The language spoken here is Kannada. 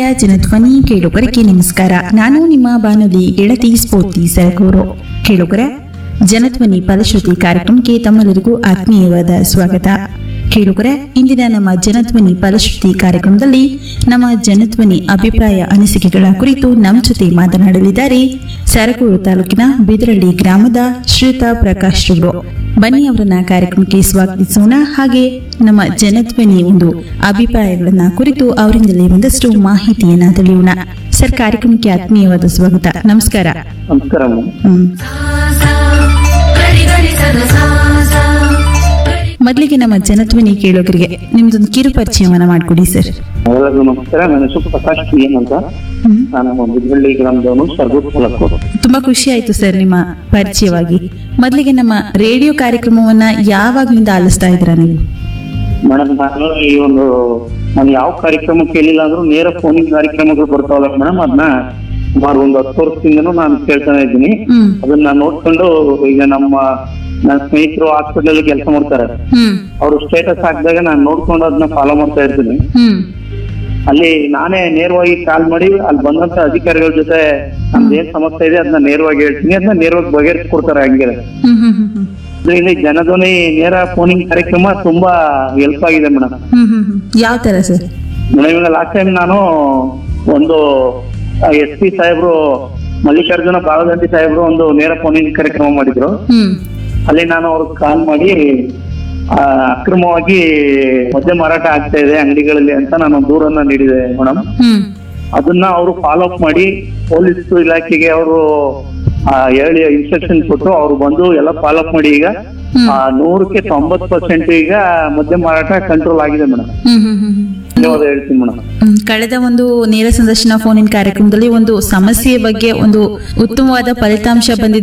ಜನಧ್ವನಿ ಕೇಳುಗರಿಗೆ ನಮಸ್ಕಾರ ನಾನು ನಿಮ್ಮ ಬಾನುಲಿ ಗೆಳತಿ ಸ್ಫೂರ್ತಿ ಸರಗೂರು ಕೇಳುಗರ ಜನಧ್ವನಿ ಫಲಶ್ರುತಿ ಕಾರ್ಯಕ್ರಮಕ್ಕೆ ತಮ್ಮೆಲ್ಲರಿಗೂ ಆತ್ಮೀಯವಾದ ಸ್ವಾಗತ ಕೇಳುಗರ ಇಂದಿನ ನಮ್ಮ ಜನಧ್ವನಿ ಫಲಶ್ರುತಿ ಕಾರ್ಯಕ್ರಮದಲ್ಲಿ ನಮ್ಮ ಜನಧ್ವನಿ ಅಭಿಪ್ರಾಯ ಅನಿಸಿಕೆಗಳ ಕುರಿತು ನಮ್ಮ ಜೊತೆ ಮಾತನಾಡಲಿದ್ದಾರೆ ಸರಗೂರು ತಾಲೂಕಿನ ಬಿದರಳ್ಳಿ ಗ್ರಾಮದ ಶ್ರೀಯುತ ಪ್ರಕಾಶ್ ರವರು ಬನ್ನಿ ಅವರನ್ನ ಕಾರ್ಯಕ್ರಮಕ್ಕೆ ಸ್ವಾಗತಿಸೋಣ ಹಾಗೆ ನಮ್ಮ ಜನಧ್ವನಿ ಒಂದು ಅಭಿಪ್ರಾಯಗಳನ್ನ ಕುರಿತು ಅವರಿಂದಲೇ ಒಂದಷ್ಟು ಮಾಹಿತಿಯನ್ನ ತಿಳಿಯೋಣ ಸರ್ ಕಾರ್ಯಕ್ರಮಕ್ಕೆ ಆತ್ಮೀಯವಾದ ಸ್ವಾಗತ ನಮಸ್ಕಾರ ನಮಸ್ಕಾರ ಮೇಡಮ್ ಹ್ಮ್. ಗರಿ ಗರಿ ಸದ ಸಾ ಸಾ ಮೊದಲಿಗೆ ನಮ್ಮ ಜನಧ್ವನಿ ಕೇಳೋಗರಿಗೆ ನಿಮ್ದೊಂದು ಕಿರು ಪರಿಚಯವನ್ನ ಮಾಡಿಕೊಡಿ ಸರ್ ಎಲ್ಲರಿಗೂ ನಮಸ್ಕಾರ ನನ್ನ ಹೆಸರು ಪ್ರಕಾಶ್ ಪಿ ಎನ್ ಅಂತ ಹ್ಮ್. ನಾನು ಬಿದ್ದಳ್ಳಿ ಗ್ರಾಮದವನು ಸರ್ಗೂರು ತಾಲೂಕು ತುಂಬಾ ಖುಷಿ ಆಯ್ತು ಸರ್ ನಿಮ್ಮ ಪರಿಚಯವಾಗಿ ಮೊದಲಿಗೆ ನಮ್ಮ ರೇಡಿಯೋ ಕಾರ್ಯಕ್ರಮವನ್ನ ಯಾವಾಗ್ಲಿಂದ ಆಲಿಸ್ತಾ ಇದ್ದೀರಾ ನೀವು ಮೇಡಮ್ ನಾನು ಈ ಒಂದು ನಾನು ಯಾವ ಕಾರ್ಯಕ್ರಮ ಕೇಳಿಲ್ಲ ಅಂದ್ರೂ ನೇರ ಫೋನಿಂಗ್ ಕಾರ್ಯಕ್ರಮಗಳು ಬರ್ತಾವಲ್ಲ ಮೇಡಮ್ ಅದನ್ನ ಸುಮಾರು ಒಂದು ಹತ್ತು ವರ್ಷದಿಂದನೂ ನಾನು ಕೇಳ್ತಾನೆ ಇದ್ದೀನಿ ಹ್ಮ್ ಅದನ್ನ ನೋಡ್ಕೊಂಡು ಈಗ ನಮ್ಮ ನನ್ನ ಸ್ನೇಹಿತರು ಹಾಸ್ಪಿಟಲ್ ಕೆಲಸ ಮಾಡ್ತಾರೆ ಹ್ಮ್ ಅವರು ಸ್ಟೇಟಸ್ ಹಾಕಿದಾಗ ನಾನು ನೋಡ್ಕೊಂಡು ಅದನ್ನ ಫಾಲೋ ಮಾಡ್ತಾ ಇರ್ತೀನಿ ಹ್ಮ್ ಅಲ್ಲಿ ನಾನೇ ನೇರವಾಗಿ ಕಾಲ್ ಮಾಡಿ ಅಲ್ಲಿ ಬಂದಂತ ಅಧಿಕಾರಿಗಳ ಜೊತೆ ನಮ್ದು ಏನ್ ಸಮಸ್ಯೆ ಇದೆ ಅದನ್ನ ನೇರವಾಗಿ ಹೇಳ್ತೀನಿ ಅದನ್ನ ನೇರವಾಗಿ ಬಗೆಹರಿಸ್ಕೊಡ್ತಾರೆ ಹಂಗೆ ಹ್ಮ್ ಹ್ಮ್ ಹ್ಮ್ ಹ್ಮ್ ಇಲ್ಲಿ ಜನಧ್ವನಿ ನೇರ ಫೋನಿಂಗ್ ಕಾರ್ಯಕ್ರಮ ತುಂಬಾ ಹೆಲ್ಪ್ ಆಗಿದೆ ಮೇಡಮ್ ಹ್ಮ್ ಹ್ಮ್ ಹ್ಮ್ ಯಾವ ತರ ಸರ್ ಮೇಡಮ್ ಇವಾಗ ಲಾಸ್ಟ್ ಟೈಮ್ ನಾನು ಒಂದು ಎಸ್ ಪಿ ಸಾಹೇಬ್ರು ಮಲ್ಲಿಕಾರ್ಜುನ ಬಾಳದಂಡಿ ಸಾಹೇಬ್ರು ಒಂದು ನೇರ ಫೋನಿಂಗ್ ಕಾರ್ಯಕ್ರಮ ಮಾಡಿದ್ರು ಹ್ಮ್ ಅಲ್ಲಿ ನಾನು ಅವ್ರಿಗೆ ಕಾಲ್ ಮಾಡಿ ಆ, ಅಕ್ರಮವಾಗಿ ಮದ್ಯ ಮಾರಾಟ ಆಗ್ತಾ ಇದೆ ಅಂಗಡಿಗಳಲ್ಲಿ ಅಂತ ನಾನು ದೂರನ್ನ ನೀಡಿದೆ ಮೇಡಮ್ ಹ್ಮ್ ಅದನ್ನ ಅವರು ಫಾಲೋ ಅಪ್ ಮಾಡಿ ಪೊಲೀಸ್ ಇಲಾಖೆಗೆ ಅವರು ಹೇಳಿ ಇನ್ಸ್ಟ್ರಕ್ಷನ್ ಕೊಟ್ಟು ಅವ್ರು ಬಂದು ಎಲ್ಲ ಫಾಲೋ ಅಪ್ ಮಾಡಿ ಈಗ ಹ್ಮ್. ಆ, ನೂರಕ್ಕೆ ತೊಂಬತ್ ಪರ್ಸೆಂಟ್ ಈಗ ಮದ್ಯ ಮಾರಾಟ ಕಂಟ್ರೋಲ್ ಆಗಿದೆ ಮೇಡಮ್ ಹ್ಮ್ ಹ್ಮ್ ಹ್ಮ್ ಹ್ಮ್ ಧನ್ಯವಾದ ಹೇಳ್ತೀನಿ ಮೇಡಮ್ ಹ್ಮ್, ಕಳೆದ ಒಂದು ನೇರ ಸಂದರ್ಶನ ಫೋನಿನ ಕಾರ್ಯಕ್ರಮದಲ್ಲಿ ಒಂದು ಸಮಸ್ಯೆಯ ಬಗ್ಗೆ ಒಂದು ಉತ್ತಮವಾದ ಫಲಿತಾಂಶ ಬಂದಿದೆ